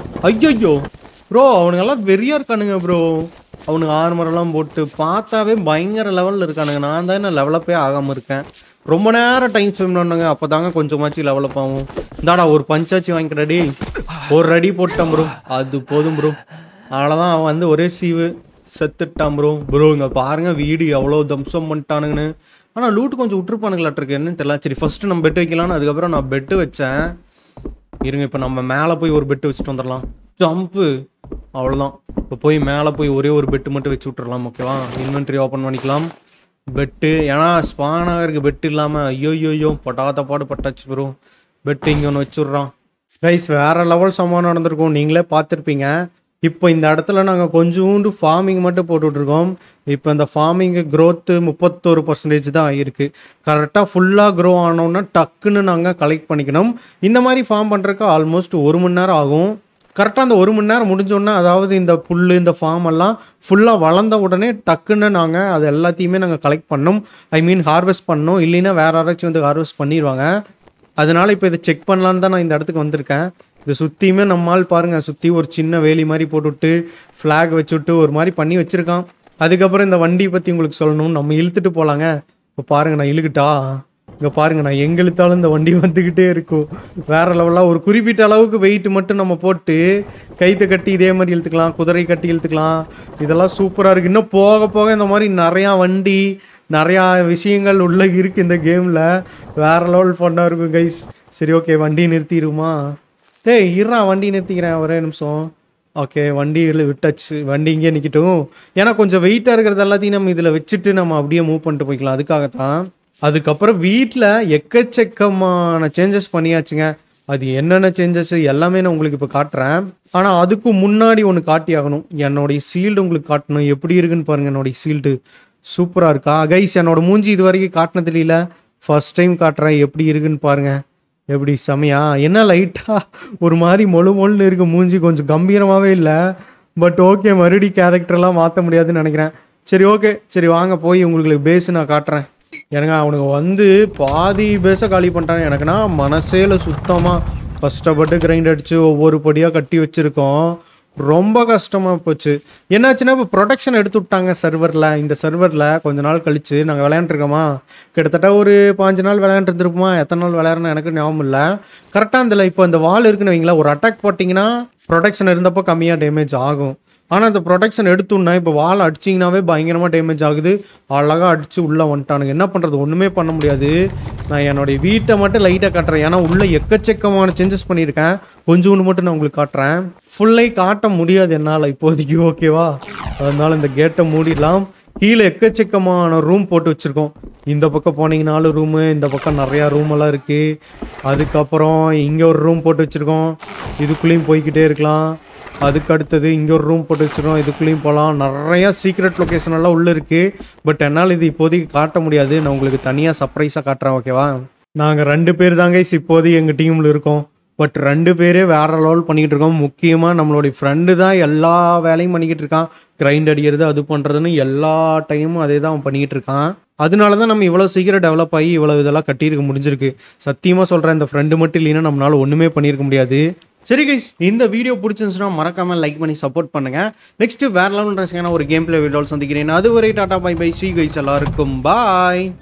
ஐயோ ப்ரோ அவனுங்கெல்லாம் வெறியா இருக்கானுங்க ப்ரோ அவனுங்க armor எல்லாம் போட்டு பார்த்தாவே பயங்கர லெவலில் இருக்கானுங்க நான் தான் என்ன லெவலப்பே ஆகாமல் இருக்கேன் ரொம்ப நேரம் டைம் ஸ்பெண்ட் பண்ணுங்க அப்போ தாங்க கொஞ்சமாச்சும் லெவலப் ஆகும் இந்தாடா ஒரு பஞ்சாச்சு வாங்கிக்கடா டேய் ஒரு ரெடி போட்டேன் ப்ரோ அது போதும் ப்ரோ அவ்வளோதான் அவன் வந்து ஒரே சீவு செத்துட்டான் ப்ரோ ப்ரோ இங்கே பாருங்க வீடு எவ்வளோ தம்சம் பண்ணிட்டானுங்கன்னு ஆனால் லூட்டு கொஞ்சம் விட்டுருப்பானுங்களாட்டிருக்கு என்னன்னு தெரியல சரி ஃபர்ஸ்ட் நம்ம பெட் வைக்கலாம்னு அதுக்கப்புறம் நான் பெட்டு வச்சேன் இருங்க இப்போ நம்ம மேலே போய் ஒரு பெட்டு வச்சுட்டு வந்துடலாம் ஜம்ப்பு அவ்வளோதான் இப்போ போய் மேலே போய் ஒரே ஒரு பெட்டு மட்டும் வச்சு விட்டுறலாம் ஓகேவா இன்வென்ட்ரி ஓப்பன் பண்ணிக்கலாம் பெட்டு ஏன்னா ஸ்பான் ஆகிறதுக்கு பெட் இல்லாமல் ஐயோ ஐயோ பட்டாத பாடு பட்டாச்சு ப்ரோ பெட்டு இங்கே ஒன்று வச்சுட்றான் கைஸ் வேற லெவல் சமானம் நடந்திருக்கும் நீங்களே பார்த்துருப்பீங்க இப்போ இந்த இடத்துல நாங்கள் கொஞ்சோண்டு ஃபார்மிங் மட்டும் போட்டுட்ருக்கோம் இப்போ இந்த ஃபார்மிங்கு growth முப்பத்தோரு பர்சன்டேஜ் தான் ஆகிருக்கு கரெக்டாக ஃபுல்லாக க்ரோ ஆனோன்னா டக்குன்னு நாங்கள் கலெக்ட் பண்ணிக்கணும் இந்த மாதிரி ஃபார்ம் பண்ணுறதுக்கு ஆல்மோஸ்ட் ஒரு மணி நேரம் ஆகும் கரெக்டாக அந்த ஒரு மணி நேரம் முடிஞ்சோடனே அதாவது இந்த புல் இந்த ஃபார்ம் எல்லாம் ஃபுல்லாக வளர்ந்த உடனே டக்குன்னு நாங்கள் அது எல்லாத்தையுமே நாங்கள் கலெக்ட் பண்ணோம் ஐ மீன் ஹார்வெஸ்ட் பண்ணோம் இல்லைன்னா வேற யாராச்சும் வந்து ஹார்வெஸ்ட் பண்ணிடுவாங்க அதனால இப்போ இதை செக் பண்ணலான்னு தான் நான் இந்த இடத்துக்கு வந்திருக்கேன் இது சுற்றியுமே நம்மால் பாருங்க சுற்றி ஒரு சின்ன வேலி மாதிரி போட்டுவிட்டு ஃப்ளாக் வச்சுவிட்டு ஒரு மாதிரி பண்ணி வச்சுருக்கான் அதுக்கப்புறம் இந்த வண்டி பற்றி உங்களுக்கு சொல்லணும் நம்ம இழுத்துட்டு போகலாங்க இப்போ பாருங்க நான் இழுக்கிட்டா இங்கே பாருங்க நான் எங்க இழுத்தாலும் இந்த வண்டி வந்துக்கிட்டே இருக்கும் வேற லெவலாக ஒரு குறிப்பிட்ட அளவுக்கு வெயிட் மட்டும் நம்ம போட்டு கைத்தை கட்டி இதே மாதிரி இழுத்துக்கலாம் குதிரை கட்டி இழுத்துக்கலாம் இதெல்லாம் சூப்பராக இருக்குது இன்னும் போக போக இந்த மாதிரி நிறையா வண்டி நிறையா விஷயங்கள் உள்ள இருக்குது இந்த கேமில் வேற லெவல் ஃபன்னாக இருக்கும் கைஸ் சரி ஓகே வண்டி நிறுத்திடுமா டேய் இருறா வண்டி நிறுத்திக்கிறேன் ஒரே நிமிஷம் ஓகே வண்டியில் விட்டாச்சு வண்டி இங்கே நிற்கட்டும் ஏன்னா கொஞ்சம் வெயிட்டாக இருக்கிறது எல்லாத்தையும் நம்ம இதில் வச்சுட்டு நம்ம அப்படியே மூவ் பண்ணிட்டு போய்க்கலாம் அதுக்காகத்தான் அதுக்கப்புறம் வீட்டில் எக்கச்சக்கமான சேஞ்சஸ் பண்ணியாச்சுங்க அது என்னென்ன சேஞ்சஸ் எல்லாமே நான் உங்களுக்கு இப்போ காட்டுறேன் ஆனால் அதுக்கு முன்னாடி ஒன்று காட்டி ஆகணும் என்னுடைய சீல்டு உங்களுக்கு காட்டணும் எப்படி இருக்குன்னு பாருங்கள் என்னுடைய சீல்டு சூப்பராக இருக்கா கைஸ் என்னோட மூஞ்சி இது வரைக்கும் காட்டினது இல்லை ஃபர்ஸ்ட் டைம் காட்டுறேன் எப்படி இருக்குன்னு பாருங்கள் எப்படி செமையா என்ன லைட்டாக ஒரு மாதிரி மொழு மொழுன்னு இருக்கு மூஞ்சி கொஞ்சம் கம்பீரமாகவே இல்லை பட் ஓகே மறுபடி கேரக்டர்லாம் மாற்ற முடியாதுன்னு நினைக்கிறேன் சரி ஓகே சரி வாங்க போய் உங்களுக்கு பேஸ் நான் காட்டுறேன் எனக்கு அவனுங்க வந்து பாதி பேஸை காலி பண்ணிட்டாங்க எனக்குன்னா மனசேல சுத்தமாக கஷ்டப்பட்டு கிரைண்ட் அடித்து ஒவ்வொரு படியாக கட்டி வச்சுருக்கோம் ரொம்ப கஷ்டமாக போச்சு என்னாச்சுன்னா இப்போ ப்ரொடெக்ஷன் எடுத்து விட்டாங்க சர்வரில் இந்த சர்வரில் கொஞ்ச நாள் கழிச்சு நாங்கள் விளையாண்டுருக்கோமா கிட்டத்தட்ட ஒரு பாஞ்சு நாள் விளையாண்டுருந்துருப்போமா எத்தனை நாள் விளையாடணும் எனக்கு ஞாபகம் இல்லை கரெக்டாக இந்த இப்போ இந்த வால் இருக்குன்னு வைங்களா ஒரு அட்டாக் போட்டிங்கன்னா ப்ரொடெக்ஷன் இருந்தப்போ கம்மியாக டேமேஜ் ஆகும் ஆனால் அந்த ப்ரொடெக்ஷன் எடுத்துன்னா இப்போ வால் அடிச்சிங்கனாவே பயங்கரமாக டேமேஜ் ஆகுது அழகாக அடித்து உள்ளே வந்துட்டானுங்க என்ன பண்ணுறது ஒன்றுமே பண்ண முடியாது நான் என்னுடைய வீட்டை மட்டும் லைட்டாக காட்டுறேன் ஏன்னா உள்ளே எக்கச்சக்கமான சேஞ்சஸ் பண்ணியிருக்கேன் கொஞ்சோண்டு மட்டும் நான் உங்களுக்கு காட்டுறேன் ஃபுல்லை காட்ட முடியாது என்னால் இப்போதைக்கு ஓகேவா அதனால இந்த கேட்டை மூடிடலாம் கீழே எக்கச்சக்கமான ரூம் போட்டு வச்சுருக்கோம் இந்த பக்கம் போனீங்கனாலும் ரூமு இந்த பக்கம் நிறையா ரூம் எல்லாம் இருக்குது அதுக்கப்புறம் இங்கே ஒரு ரூம் போட்டு வச்சுருக்கோம் இதுக்குள்ளேயும் போய்க்கிட்டே இருக்கலாம் அதுக்கு அடுத்தது இங்கே ஒரு ரூம் போட்டு வச்சுருக்கோம் இதுக்குள்ளேயும் போகலாம் நிறையா சீக்ரெட் லொக்கேஷன் எல்லாம் உள்ளே இருக்குது பட் என்னால் இது இப்போதைக்கு காட்ட முடியாது நான் உங்களுக்கு தனியாக சர்ப்ரைஸாக காட்டுறேன் ஓகேவா நாங்கள் ரெண்டு பேர் தாங்க இப்போதைக்கு எங்கள் டீமில் இருக்கோம் பட் ரெண்டு பேரே வேற லெவல் பண்ணிக்கிட்டு இருக்கோம் முக்கியமாக நம்மளுடைய ஃப்ரெண்டு தான் எல்லா வேலையும் பண்ணிக்கிட்டு இருக்கான் கிரைண்ட் அடிக்கிறது அது பண்ணுறதுன்னு எல்லா டைமும் அதே தான் அவன் பண்ணிக்கிட்டு இருக்கான் அதனால தான் நம்ம இவ்வளோ சீக்கிரம் டெவலப் ஆகி இவ்வளோ இதெல்லாம் கட்டியிருக்க முடிஞ்சிருக்கு சத்தியமாக சொல்கிறேன் இந்த ஃப்ரெண்டு மட்டும் இல்லைன்னா நம்மளால ஒன்றுமே பண்ணியிருக்க முடியாது சரி கைஸ் இந்த வீடியோ பிடிச்சிருந்துச்சுன்னா மறக்காம லைக் பண்ணி சப்போர்ட் பண்ணுங்க நெக்ஸ்ட் வேற லெவல் ஒரு கேம் பிளே வீடியோவில் சந்திக்கிறேன் அதுவரை டாடா பை பை ஸ்ரீ கைஸ் எல்லாருக்கும் பாய்